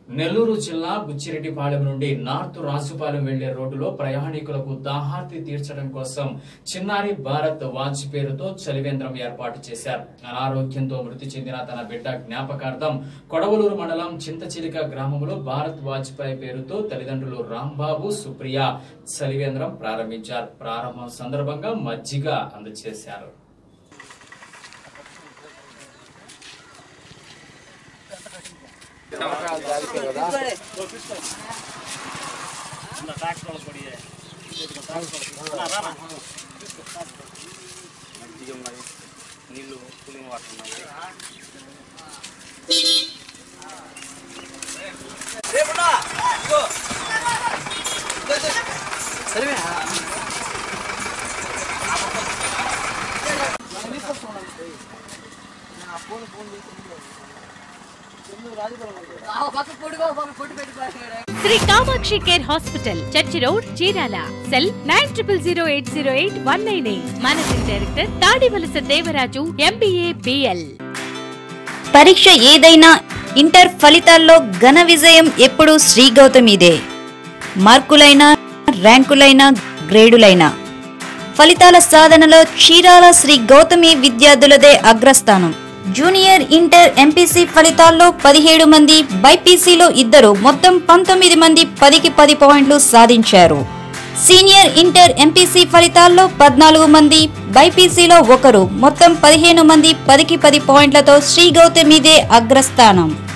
నెల్లూరు జిల్లా బుచ్చిరెడ్డిపాలెం నుండి నార్త్ రాజుపాలెం వెళ్లే రోడ్డులో ప్రయాణికులకు దాహార్తి తీర్చడం కోసం చిన్నారి భారత్ వాచ్ పేరుతో చలివేంద్రం ఏర్పాటు చేశారు అనారోగ్యంతో మృతి చెందిన తన బిడ్డ జ్ఞాపకార్థం కొడవలూరు మండలం చింతచిలిక గ్రామంలో భారత్ వాజ్పేయి పేరుతో తల్లిదండ్రులు రాంబాబు సుప్రియ చలివేంద్రం ప్రారంభించారు ప్రారంభం సందర్భంగా మజ్జిగ అందజేశారు మజ్జిగ ఉన్నాయి నీళ్ళు కూలింగ్ వాటర్ ఉన్నాయి Shri Kamakshi care hospital church road Chirala cell nine triple zero eight zero eight one nine eight managing director Tadivalasa Devaraju MBA BL పరీక్ష ఏదైనా ఇంటర్ ఫలితాల్లో ఘన విజయం ఎప్పుడూ శ్రీ గౌతమిదే మార్కులైనా ర్యాంకులైనా గ్రేడులైనా ఫలితాల సాధనలో చీరాల శ్రీ గౌతమి విద్యార్థులదే అగ్రస్థానం జూనియర్ ఇంటర్ ఎంపీసీ ఫలితాల్లో పదిహేడు మంది బైపీసీలో ఇద్దరు మొత్తం పంతొమ్మిది మంది పదికి పది పాయింట్లు సాధించారు సీనియర్ ఇంటర్ ఎంపీసీ ఫలితాల్లో పద్నాలుగు మంది బైపీసీలో ఒకరు మొత్తం పదిహేను మంది పదికి పది పాయింట్లతో శ్రీ గౌతమిదే అగ్రస్థానం